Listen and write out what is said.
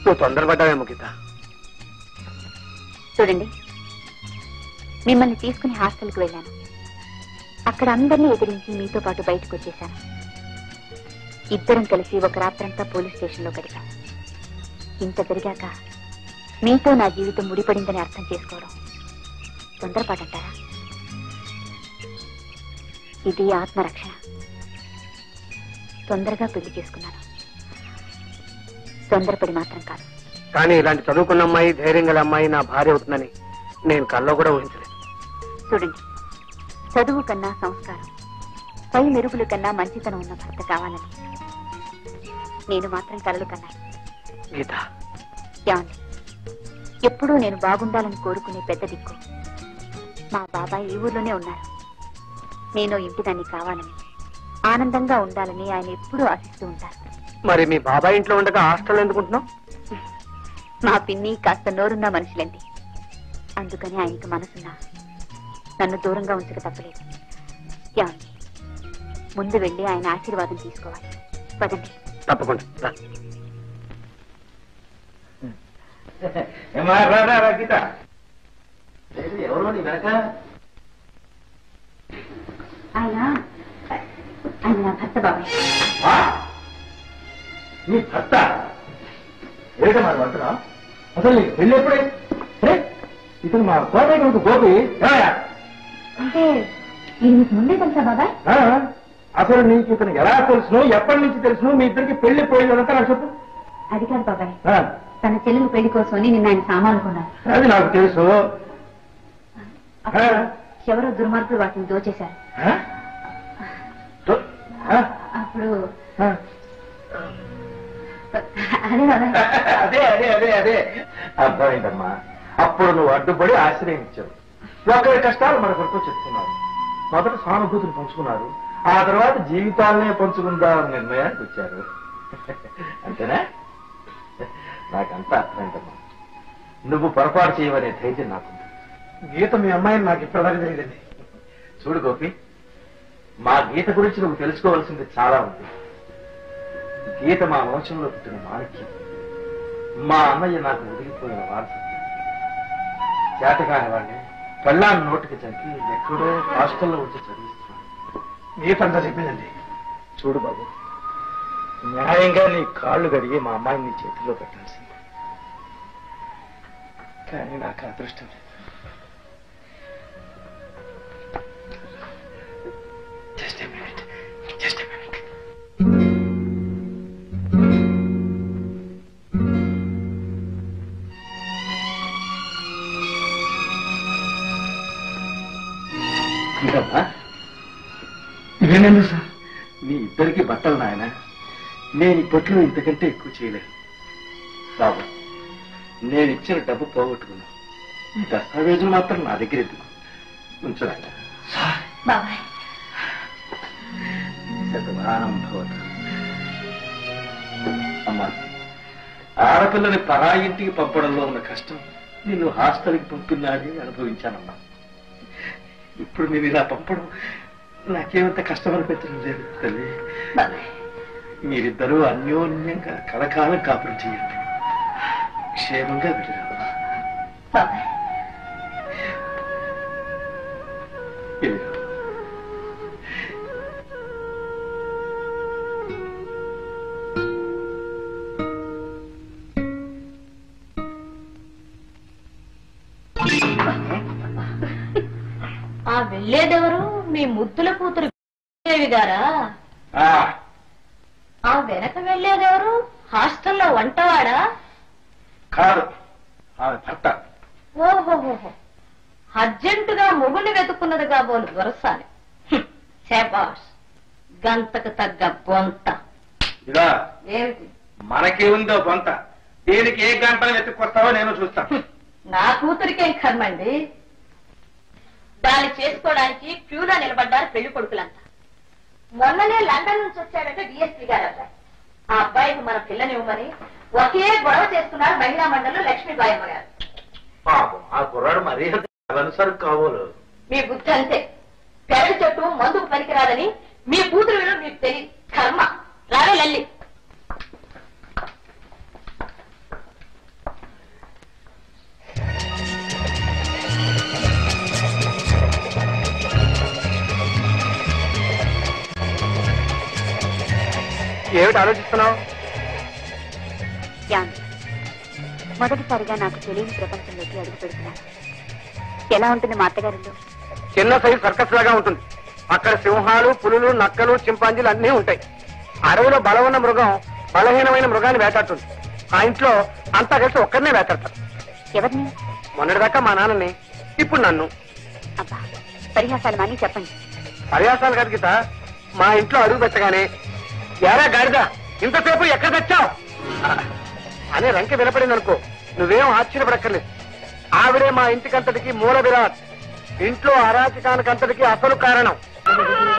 నువ్వు తొందరపడ్డావేమో గీత చూడండి మిమ్మల్ని తీసుకుని హాస్టల్కి వెళ్ళాను అక్కడ అందరినీ ఎదిరించి మీతో పాటు బయటకు వచ్చేశాను ఇద్దరం కలిసి ఒక రాత్రంతా పోలీస్ స్టేషన్లో గడిపాం ఇంత జరిగాక మీతో నా జీవితం ముడిపడిందని అర్థం చేసుకోవడం తొందరపాటంటారా ఇది ఆత్మరక్షణ తొందరగా పెళ్లి చేసుకున్నాను తొందరపడి మాత్రం కాదు కానీ ఇలాంటి చదువుకున్న అమ్మాయి ధైర్యం గల అమ్మాయి నా భార్య అవుతుందని నేను కల్లో కూడా ఊహించలేదు చూడండి చదువు కన్నా సంస్కారం పై మెరుగుల కన్నా మంచితనం ఉన్న భర్త కావాలని నేను మాత్రం కలలు కన్నాను గీత ఏమండి ఎప్పుడూ నేను బాగుండాలని కోరుకునే పెద్ద దిక్కు మా బాబాయ్ ఈ ఊర్లోనే ఉన్నారు నేను ఇంటిదాన్ని కావాలని ఆనందంగా ఉండాలని ఆయన ఎప్పుడూ ఆశిస్తూ ఉంటారు మరి మీ బాబాయ్ ఇంట్లో ఉండగా హాస్టల్ ఎందుకుంటున్నావు మా పిన్ని కాస్త నోరున్న మనుషులండి అందుకని ఆయనకి మనసున్నా నన్ను దూరంగా ఉంచక తప్పలేదు ఏమండి ముందు వెళ్ళి ఆయన ఆశీర్వాదం తీసుకోవాలి పదండి తప్పకుండా రా. ఏమా రా రా రా గీత ఎవరో నీ వెనక ఆయన ఆయన నా భర్త బాబాయ్ ఆ? నీ భర్త ఏమిటో మరి వంటరా అసలు నీకు పెళ్ళి ఎప్పుడే ఏ? ఇతను మా కోటయ్య కొడుకు గోపి ఏమయ్యా? అంటే ఇది మీకు ముందే తెలుసా బాబాయ్ ఆ? అసలు నీకు ఇతను ఎలా తెలుసును ఎప్పటి నుంచి తెలుసును మీ ఇద్దరికి పెళ్లి పోయిందంతా నాకు చెప్పు అది కాదు బాబాయ్ ఆ, తన చెల్లెలు పెళ్లి కోసమని నిన్న ఆయన సామాన్లు కొన్నారు అది నాకు తెలుసు అప్పుడు ఎవరో దుర్మార్గులు వాటిని దోచేశారు ఆ? తో- ఆ? అప్పుడు ఆ? అదే బాబాయ్ అదే అదే అదే అదే అర్థమైందమ్మా అప్పుడు నువ్వు అడ్డుపడి ఆశ్రయించావు ఒకరి కష్టాలు మరొకరితో చెప్తున్నారు మొదట సానుభూతిని పంచుకున్నారు ఆ తర్వాత జీవితాలనే పంచుకుందామని నిర్ణయానికి వచ్చారు అంతేనా నాకంతా అర్థమైందమ్మా నువ్వు పొరపాటు చేయవనే ధైర్యం నాకుంది గీత మీ అమ్మాయిని నాకు ఇప్పటిదాకా తెలియదండి చూడు గోపి మా గీత గురించి నువ్వు తెలుసుకోవాల్సింది చాలా ఉంది గీత మా వంశంలో పుట్టిన మాణిక్యం మా అన్నయ్య నాకు ఒదిగిపోయిన వారసత్వం చేతకాని వాడిని పెళ్ళాన్ని నోటికి చంపి ఎక్కడో హాస్టల్లో వచ్చి చదివిస్తున్నాను గీత అంతా చెప్పిందండి చూడు బాబు న్యాయంగా నీ కాళ్ళు కడిగి మా అమ్మాయిని నీ చేతిలో పెట్టాల్సింది కానీ నాకు అదృష్టం లేదు జస్ట్ మినిట్ జస్ట్ మినిట్ ఇంకమ్మా ఇదేనండి సార్ మీ ఇద్దరికి బట్టలు నాయన నేను ఇప్పట్లో ఇంతకంటే ఎక్కువ చేయలేను బాబు నేను ఇచ్చిన డబ్బు పోగొట్టుకున్నా ఈ దస్తావేజులు మాత్రం నా దగ్గర ఎందుకు ఉంచు నాయన బాబాయ్ శతమానం భవతు అమ్మా ఆడపిల్లని పరా ఇంటికి పంపడంలో ఉన్న కష్టం నిన్ను హాస్టల్కి పంపుతున్నాడని అనుభవించానమ్మా ఇప్పుడు నేను ఇలా పంపడం నాకేమంత కష్టం అనిపించడం లేదు తల్లి బాబాయ్ మీరిద్దరూ అన్యోన్యంగా కలకాలం కాపురం చేయండి క్షేమంగా వెళ్ళిరావా బాబాయ్ వెళ్ళిరా ఆ వెళ్ళేదెవరు మీ ముద్దుల కూతురు దేవి గారా ఆ, ఆ వెనక వెళ్ళేదెవరు హాస్టల్లో వంటవాడా కాదు ఆమె భర్త ఓహోహోహో అర్జెంటుగా మొగుని వెతుకున్నది కాబోలు దొరసాలి హ్మ్, శబాష్ గంతకు తగ్గ బొంత ఇదా ఏమిటి మనకే ఉందో బొంత దీనికి ఏ గంటలు వెతుక్కొస్తావో నేను చూస్తాను హ్మ్, నా కూతురికేం కర్మండి దాన్ని చేసుకోవడానికి క్యూలో నిలబడ్డారు పెళ్లి కొడుకులంతా మొన్ననే లండన్ నుంచి వచ్చాడంటే డిఎస్పీ గారు అబ్బాయి ఆ అబ్బాయికి మన పిల్లనివ్వమని ఒకే గొడవ చేస్తున్నారు మహిళా మండలిలో లక్ష్మీబాయమ్మ గారు పాపం ఆ కుర్రాడు మరీ అనుసరి కావాలు మీ బుద్ధి అంతే పెరటి చెట్టు మందుకు పనికిరాదని మీ కూతురు విలువ మీకు తెలియదు కర్మ రావే లల్లి ఏమిటి ఆలోచిస్తున్నావు యాంది మొదటిసారిగా నాకు తెలియని ప్రపంచంలోకి అడుగు పెడుతున్నాను ఎలా ఉంటుంది మా అత్తగారిలో చిన్న సైజు సర్కస్ లాగా ఉంటుంది అక్కడ సింహాలు పులులు నక్కలు చింపాంజీలు అన్నీ ఉంటాయి అడవిలో బలం ఉన్న మృగం బలహీనమైన మృగాన్ని వేటాడుతుంది ఆ ఇంట్లో అంతా కలిసి ఒక్కరినే వేటాడతారు ఎవరిని మొన్నటిదాకా మా నాన్నని ఇప్పుడు నన్ను అబ్బా పరిహాసాలు మాని చెప్పండి పర్యాసాలు కాదు గీత మా ఇంట్లో అడుగు పెట్టగానే ఎరా గాడిద ఇంతసేపు ఎక్కడ తెచ్చావు అనే రంకె వినపడింది అనుకో నువ్వేం ఆశ్చర్యపడక్కర్లేదు ఆవిడే మా ఇంటికంతటికి మూల విరాట్ ఇంట్లో అరాచకానికంతటికి అసలు కారణం